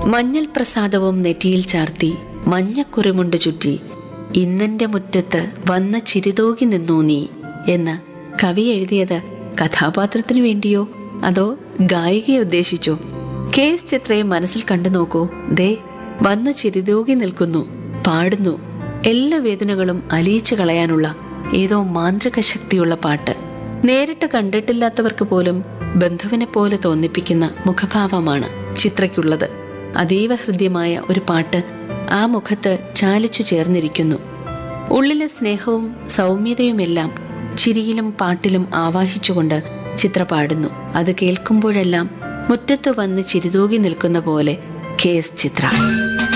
മഞ്ഞൾ പ്രസാദവും നെറ്റിയിൽ ചാർത്തി മഞ്ഞക്കുറിമുണ്ട് ചുറ്റി ഇന്നെന്റെ മുറ്റത്ത് വന്ന ചിരിതോകി നിന്നു നീ എന്ന് കവി എഴുതിയത് കഥാപാത്രത്തിനു വേണ്ടിയോ അതോ ഗായികയെ ഉദ്ദേശിച്ചോ കെ എസ് ചിത്രയെ മനസ്സിൽ കണ്ടു നോക്കൂ ദേ വന്ന് ചിരിതൂകി നിൽക്കുന്നു പാടുന്നു എല്ലാ വേദനകളും അലിയിച്ചു കളയാനുള്ള ഏതോ മാന്ത്രിക ശക്തിയുള്ള പാട്ട് നേരിട്ട് കണ്ടിട്ടില്ലാത്തവർക്ക് പോലും ബന്ധുവിനെ പോലെ തോന്നിപ്പിക്കുന്ന മുഖഭാവമാണ് ചിത്രയ്ക്കുള്ളത് അതീവ ഹൃദ്യമായ ഒരു പാട്ട് ആ മുഖത്ത് ചാലിച്ചു ചേർന്നിരിക്കുന്നു ഉള്ളിലെ സ്നേഹവും സൗമ്യതയുമെല്ലാം ചിരിയിലും പാട്ടിലും ആവാഹിച്ചുകൊണ്ട് ചിത്ര പാടുന്നു അത് കേൾക്കുമ്പോഴെല്ലാം മുറ്റത്ത് വന്ന് ചിരിതൂകി നിൽക്കുന്ന പോലെ കെ എസ് ചിത്ര